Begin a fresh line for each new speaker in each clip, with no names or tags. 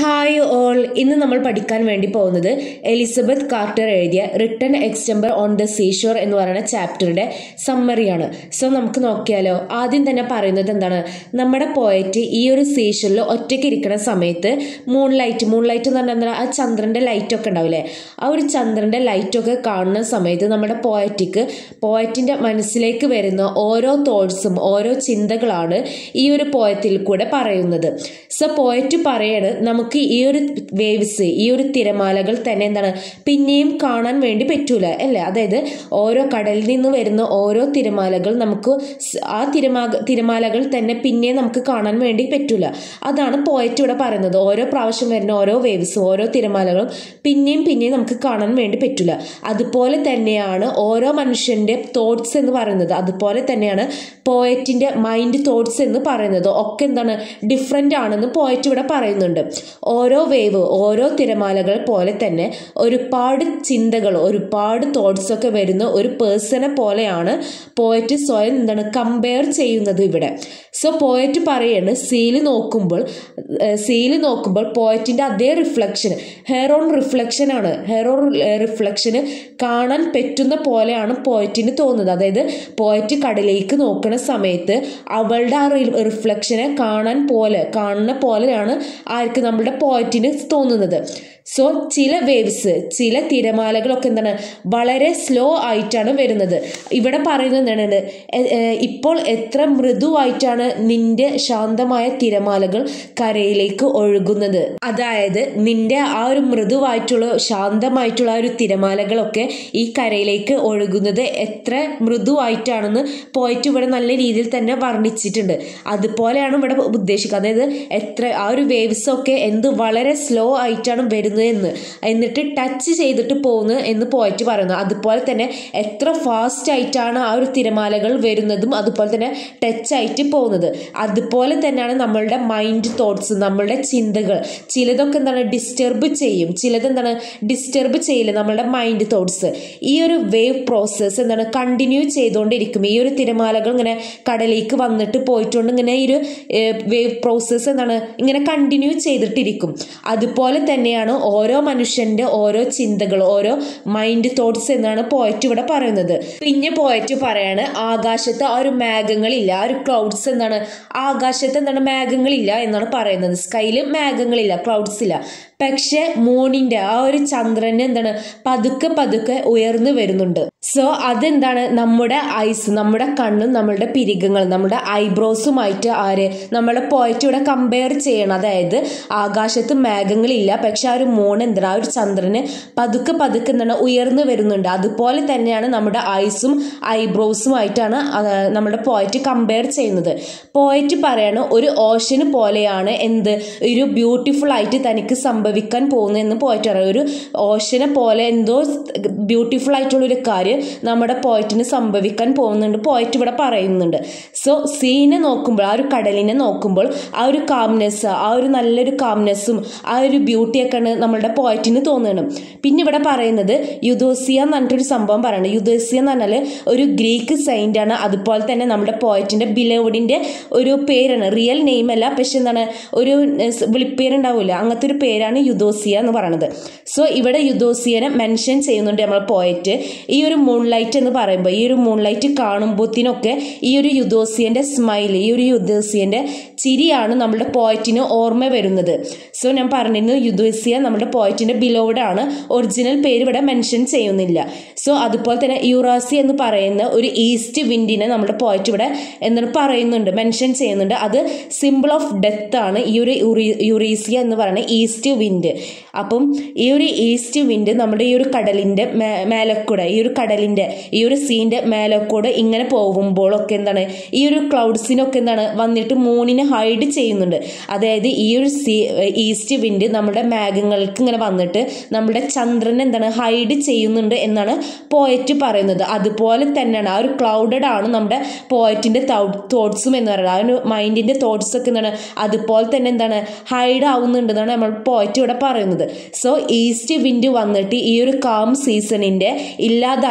hi all ഇന്ന് നമ്മൾ പഠിക്കാൻ വേണ്ടി പോകുന്നത് എലിസബത്ത് കാർട്ടർ എഴുതിയ റിട്ടേൺ എക്സ്റ്റംബർ ഓൺ ദ സീഷോർ എന്ന് പറയുന്ന ചാപ്റ്ററുടെ സമ്മറിയാണ് സോ നമുക്ക് നോക്കിയാലോ ആദ്യം തന്നെ പറയുന്നത് എന്താണ് നമ്മുടെ പോയറ്റ് ഈ ഒരു സീഷറിൽ ഒറ്റയ്ക്ക് ഇരിക്കുന്ന സമയത്ത് മൂൺ ലൈറ്റ് മൂൺ ലൈറ്റ് എന്ന് പറഞ്ഞാൽ എന്താ ആ ചന്ദ്രന്റെ ലൈറ്റ് ഒക്കെ ഉണ്ടാവില്ലേ ആ ഒരു ചന്ദ്രന്റെ ലൈറ്റ് ഒക്കെ കാണുന്ന സമയത്ത് നമ്മുടെ പോയറ്റിക്ക് പോയറ്റിന്റെ മനസ്സിലേക്ക് വരുന്ന ഓരോ തോട്ട്സും ഓരോ ചിന്തകളാണ് ഈ ഒരു പോയത്തിൽ കൂടെ പറയുന്നത് സോ പോയറ്റ് പറയാണ് നമുക്ക് ഈ ഒരു വേവ്സ് ഈ ഒരു തിരമാലകൾ തന്നെ എന്താണ് പിന്നെയും കാണാൻ വേണ്ടി പറ്റൂല അല്ലേ അതായത് ഓരോ കടലിൽ നിന്ന് വരുന്ന ഓരോ തിരമാലകൾ നമുക്ക് സ് ആ തിരമാ തിരമാലകൾ തന്നെ പിന്നെയും നമുക്ക് കാണാൻ വേണ്ടി പറ്റൂല അതാണ് പോയറ്റ് ഇവിടെ പറയുന്നത് ഓരോ പ്രാവശ്യം വരുന്ന ഓരോ വേവ്സും ഓരോ തിരമാലകളും പിന്നെയും പിന്നെയും നമുക്ക് കാണാൻ വേണ്ടി പറ്റൂല അതുപോലെ തന്നെയാണ് ഓരോ മനുഷ്യന്റെ തോട്ട്സ് എന്ന് പറയുന്നത് അതുപോലെ തന്നെയാണ് പോയറ്റിന്റെ മൈൻഡ് തോട്ട്സ് എന്ന് പറയുന്നത് ഒക്കെ എന്താണ് ഡിഫറെൻ്റ് ആണെന്ന് പോയറ്റ് ഇവിടെ പറയുന്നുണ്ട് ഓരോ വേവ് ഓരോ തിരമാലകൾ പോലെ തന്നെ ഒരുപാട് ചിന്തകൾ ഒരുപാട് തോട്ട്സ് ഒക്കെ വരുന്ന ഒരു പേഴ്സണെ പോലെയാണ് പോയറ്റ് സ്വയം എന്താണ് കമ്പയർ ചെയ്യുന്നത് ഇവിടെ സോ പോയറ്റ് പറയാണ് സീല് നോക്കുമ്പോൾ സീല് നോക്കുമ്പോൾ പോയറ്റിന്റെ അതേ റിഫ്ലക്ഷൻ ഹെയർ ഓൺ റിഫ്ലക്ഷൻ ആണ് ഹെയർ ഓൺ റിഫ്ലക്ഷന് കാണാൻ പറ്റുന്ന പോലെയാണ് പോയറ്റിന് തോന്നുന്നത് അതായത് പോയറ്റ് കടലേക്ക് നോക്കുന്ന സമയത്ത് അവളുടെ ആ റിഫ്ലക്ഷനെ കാണാൻ പോലെ കാണുന്ന പോലെയാണ് ആർക്ക് നമ്മുടെ പോയറ്റിന് തോന്നുന്നത് സോ ചില വേവ്സ് ചില തിരമാലകളൊക്കെ എന്താണ് വളരെ സ്ലോ ആയിട്ടാണ് വരുന്നത് ഇവിടെ പറയുന്നത് എന്താണ് ഇപ്പോൾ എത്ര മൃദുവായിട്ടാണ് നിന്റെ ശാന്തമായ തിരമാലകൾ കരയിലേക്ക് ഒഴുകുന്നത് അതായത് നിന്റെ ആ ഒരു മൃദുവായിട്ടുള്ള ശാന്തമായിട്ടുള്ള ആ ഒരു തിരമാലകളൊക്കെ ഈ കരയിലേക്ക് ഒഴുകുന്നത് എത്ര മൃദുവായിട്ടാണെന്ന് പോയിട്ട് ഇവിടെ നല്ല രീതിയിൽ തന്നെ വർണ്ണിച്ചിട്ടുണ്ട് അതുപോലെയാണ് ഇവിടെ ഉദ്ദേശിക്കുന്നത് അതായത് എത്ര ആ ഒരു വേവ്സ് ഒക്കെ എന്ത് വളരെ സ്ലോ ആയിട്ടാണ് വരുന്നത് എന്ന് എന്നിട്ട് ടച്ച് ചെയ്തിട്ട് പോകുന്നത് എന്ന് പോയിട്ട് പറയുന്നു അതുപോലെ തന്നെ എത്ര ഫാസ്റ്റ് ആയിട്ടാണ് ആ ഒരു തിരമാലകൾ വരുന്നതും അതുപോലെ തന്നെ ടച്ച് ആയിട്ട് പോകുന്നത് അതുപോലെ തന്നെയാണ് നമ്മളുടെ മൈൻഡ് തോട്ട്സ് നമ്മളുടെ ചിന്തകൾ ചിലതൊക്കെ എന്താണ് ഡിസ്റ്റർബ് ചെയ്യും ചിലത് എന്താണ് ഡിസ്റ്റർബ് ചെയ്യില്ല നമ്മളുടെ മൈൻഡ് തോട്ട്സ് ഈ ഒരു വേവ് പ്രോസസ്സ് എന്താണ് കണ്ടിന്യൂ ചെയ്തുകൊണ്ടിരിക്കും ഈ ഒരു തിരമാലകൾ ഇങ്ങനെ കടലേക്ക് വന്നിട്ട് പോയിട്ടുണ്ട് ഇങ്ങനെ ഈ ഒരു വേവ് പ്രോസസ്സ് എന്താണ് ഇങ്ങനെ കണ്ടിന്യൂ ചെയ്തിട്ടിരിക്കും അതുപോലെ തന്നെയാണ് ഓരോ മനുഷ്യന്റെ ഓരോ ചിന്തകൾ ഓരോ മൈൻഡ് തോട്ട്സ് എന്നാണ് പോയറ്റ് ഇവിടെ പറയുന്നത് പിന്നെ പോയറ്റ് പറയാണ് ആകാശത്ത് ആ ഒരു മേഘങ്ങളില്ല ആ ഒരു ക്ലൗഡ്സ് എന്താണ് ആകാശത്ത് എന്താണ് മേഘങ്ങളില്ല എന്നാണ് പറയുന്നത് സ്കൈല് മേഘങ്ങളില്ല ക്ലൗഡ്സ് ഇല്ല പക്ഷെ മൂണിന്റെ ആ ഒരു ചന്ദ്രന് എന്താണ് പതുക്കെ പതുക്കെ ഉയർന്നു വരുന്നുണ്ട് സോ അതെന്താണ് നമ്മുടെ ഐസ് നമ്മുടെ കണ്ണും നമ്മളുടെ പിരികങ്ങൾ നമ്മുടെ ഐബ്രോസുമായിട്ട് ആര് നമ്മുടെ പോയിട്ട് ഇവിടെ കമ്പയർ ചെയ്യണം അതായത് ആകാശത്ത് മേഘങ്ങളില്ല പക്ഷെ ആ ഒരു മൂൺ എന്താണ് ആ ഒരു ചന്ദ്രന് പതുക്കെ പതുക്കെ എന്താണ് ഉയർന്നു വരുന്നുണ്ട് അതുപോലെ തന്നെയാണ് നമ്മുടെ ഐസും ഐബ്രോസും ആയിട്ടാണ് നമ്മുടെ പോയറ്റ് കമ്പയർ ചെയ്യുന്നത് പോയറ്റ് പറയാണ് ഒരു ഓഷന് പോലെയാണ് എന്ത് ഒരു ബ്യൂട്ടിഫുൾ ആയിട്ട് തനിക്ക് സംഭവിക്കാൻ പോകുന്നതെന്ന് പോയറ്റ് പറയാം ഒരു ഓഷനെ പോലെ എന്തോ ബ്യൂട്ടിഫുൾ ആയിട്ടുള്ള ഒരു കാര്യം നമ്മുടെ പോയറ്റിന് സംഭവിക്കാൻ പോകുന്നുണ്ട് പോയറ്റ് ഇവിടെ പറയുന്നുണ്ട് സോ സീനെ നോക്കുമ്പോൾ ആ ഒരു കടലിനെ നോക്കുമ്പോൾ ആ ഒരു കാംനെസ് ആ ഒരു നല്ലൊരു കാംനെസ്സും ആ ഒരു ബ്യൂട്ടിയൊക്കെയാണ് നമ്മളുടെ പോയറ്റിന് തോന്നുന്നത് പിന്നെ ഇവിടെ പറയുന്നത് യുദോസിയ എന്ന് പറഞ്ഞിട്ടൊരു സംഭവം പറയുന്നത് യുദോസിയ എന്ന് പറഞ്ഞാൽ ഒരു ഗ്രീക്ക് സൈൻ്റ് ആണ് അതുപോലെ തന്നെ നമ്മുടെ പോയറ്റിന്റെ ബിലവഡിന്റെ ഒരു പേരാണ് റിയൽ നെയിം അല്ല പക്ഷെ എന്താണ് ഒരു വിളിപ്പേരുണ്ടാവില്ല അങ്ങനത്തെ ഒരു പേരാണ് യുദോസിയ എന്ന് പറയുന്നത് സോ ഇവിടെ യുദോസിയനെ മെൻഷൻ ചെയ്യുന്നുണ്ട് നമ്മൾ പോയറ്റ് ഈ ഒരു മൂൺലൈറ്റ് എന്ന് പറയുമ്പോൾ ഈ ഒരു മൂൺലൈറ്റ് കാണുമ്പോഴത്തിനൊക്കെ ഈ ഒരു യുദോസിയന്റെ സ്മൈൽ ഈ ഒരു യുദോസിയന്റെ ചിരിയാണ് നമ്മുടെ പോയറ്റിന് ഓർമ്മ വരുന്നത് സോ ഞാൻ പറഞ്ഞിരുന്നു യുദോസിയ നമ്മുടെ പോയറ്റിന്റെ ബിലോഡാണ് ഒറിജിനൽ പേര് ഇവിടെ മെൻഷൻ ചെയ്യുന്നില്ല സോ അതുപോലെ തന്നെ യുറാസി എന്ന് പറയുന്ന ഒരു ഈസ്റ്റ് വിൻഡിനെ നമ്മുടെ പോയറ്റ് ഇവിടെ എന്താണ് പറയുന്നുണ്ട് മെൻഷൻ ചെയ്യുന്നുണ്ട് അത് സിമ്പിൾ ഓഫ് ഡെത്ത് ആണ് ഈ ഒരു യുറീസിയ എന്ന് പറയുന്ന ഈസ്റ്റ് വിൻഡ് അപ്പം ഈ ഒരു ഈസ്റ്റ് വിൻഡ് നമ്മുടെ ഈ ഒരു കടലിന്റെ മേലക്കൂടെ ഈ ഒരു കടലിന്റെ ഈ ഒരു സീന്റെ മേലക്കൂടെ ഇങ്ങനെ പോകുമ്പോഴൊക്കെ എന്താണ് ഈ ഒരു ക്ലൗഡ്സിനൊക്കെ എന്താണ് വന്നിട്ട് മൂണിനെ ഹൈഡ് ചെയ്യുന്നുണ്ട് അതായത് ഈ ഒരു സീ ഈസ്റ്റ് വിൻഡ് നമ്മുടെ മേഘങ്ങൾക്ക് ഇങ്ങനെ വന്നിട്ട് നമ്മുടെ ചന്ദ്രൻ എന്താണ് ഹൈഡ് ചെയ്യുന്നുണ്ട് എന്നാണ് പോയറ്റ് പറയുന്നത് അതുപോലെ തന്നെയാണ് ആ ഒരു ക്ലൗഡഡ് ആണ് നമ്മുടെ പോയറ്റിന്റെ തോട്ട്സും എന്ന് പറയുന്നത് ആ ഒരു മൈൻഡിന്റെ തോട്ട്സ് ഒക്കെ എന്താണ് അതുപോലെ തന്നെ എന്താണ് ഹൈഡ് ആവുന്നുണ്ട് എന്നാണ് നമ്മൾ പോയറ്റ് ഇവിടെ പറയുന്നത് സോ ഈസ്റ്റ് വിൻഡ് വന്നിട്ട് ഈ ഒരു കാം സീസണിന്റെ ഇല്ലാതാക്കി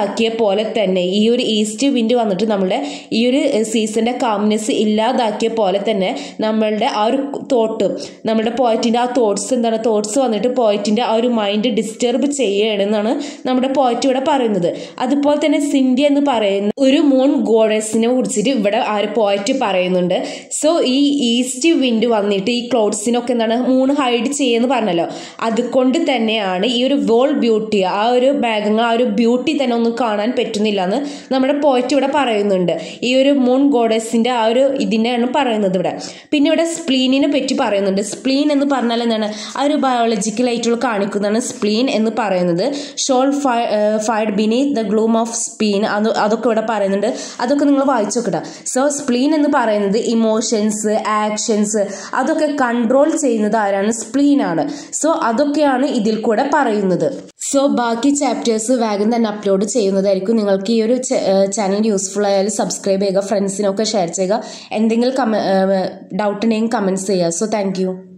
ഇല്ലാതാക്കിയ പോലെ തന്നെ ഈ ഒരു ഈസ്റ്റ് വിൻഡ് വന്നിട്ട് നമ്മുടെ ഈ ഒരു സീസണിന്റെ കാംനെസ് ഇല്ലാതാക്കിയ പോലെ തന്നെ നമ്മളുടെ ആ ഒരു തോട്ട് നമ്മുടെ പോയറ്റിന്റെ ആ തോട്ട്സ് എന്താണ് തോട്ട്സ് വന്നിട്ട് പോയറ്റിന്റെ ആ ഒരു മൈൻഡ് ഡിസ്റ്റർബ് ചെയ്യണമെന്നാണ് നമ്മുടെ പോയറ്റ് ഇവിടെ പറയുന്നത് അതുപോലെ തന്നെ സിന്ധ്യ എന്ന് പറയുന്ന ഒരു മൂൺ ഗോഡസിനെ കുറിച്ചിട്ട് ഇവിടെ ആ ഒരു പോയറ്റ് പറയുന്നുണ്ട് സോ ഈ ഈസ്റ്റ് വിൻഡ് വന്നിട്ട് ഈ ക്ലോഡ്സിനൊക്കെ എന്താണ് മൂൺ ഹൈഡ് ചെയ്യുമെന്ന് പറഞ്ഞല്ലോ അതുകൊണ്ട് തന്നെയാണ് ഈ ഒരു വേൾഡ് ബ്യൂട്ടി ആ ഒരു മേഘങ്ങൾ ആ ഒരു ബ്യൂട്ടി തന്നെ ഒന്നും കാണാൻ പറ്റുന്നില്ല എന്ന് നമ്മുടെ പോയറ്റ് ഇവിടെ പറയുന്നുണ്ട് ഈ ഒരു മൂൺ ഗോഡസിന്റെ ആ ഒരു ഇതിനെയാണ് പറയുന്നത് ഇവിടെ പിന്നെ ഇവിടെ സ്പ്ലീനിനെ പറ്റി പറയുന്നുണ്ട് സ്പ്ലീൻ എന്ന് പറഞ്ഞാൽ എന്താണ് ആ ഒരു ബയോളജിക്കൽ ആയിട്ടുള്ള കാണിക്കുന്നതാണ് സ്പ്ലീൻ എന്ന് പറയുന്നത് shall fade beneath the gloom of spleen അത് അതൊക്കെ ഇവിടെ പറയുന്നുണ്ട് അതൊക്കെ നിങ്ങൾ വായിച്ചു നോക്കട്ടെ സോ സ്പ്ലീൻ എന്ന് പറയുന്നത് ഇമോഷൻസ് ആക്ഷൻസ് അതൊക്കെ കൺട്രോൾ ചെയ്യുന്നത് ആരാണ് സ്പ്ലീൻ ആണ് സോ അതൊക്കെയാണ് ഇതിൽ കൂടെ പറയുന്നത് സോ ബാക്കി ചാപ്റ്റേഴ്സ് വേഗം തന്നെ അപ്ലോഡ് ചെയ്യുന്നതായിരിക്കും നിങ്ങൾക്ക് ഈ ഒരു ചാനൽ യൂസ്ഫുൾ ആയാലും സബ്സ്ക്രൈബ് ചെയ്യുക ഫ്രണ്ട്സിനൊക്കെ ഷെയർ ചെയ്യുക എന്തെങ്കിലും കമ ഡൗട്ട് ഉണ്ടെങ്കിൽ കമൻറ്റ്സ് ചെയ്യുക സോ താങ്ക്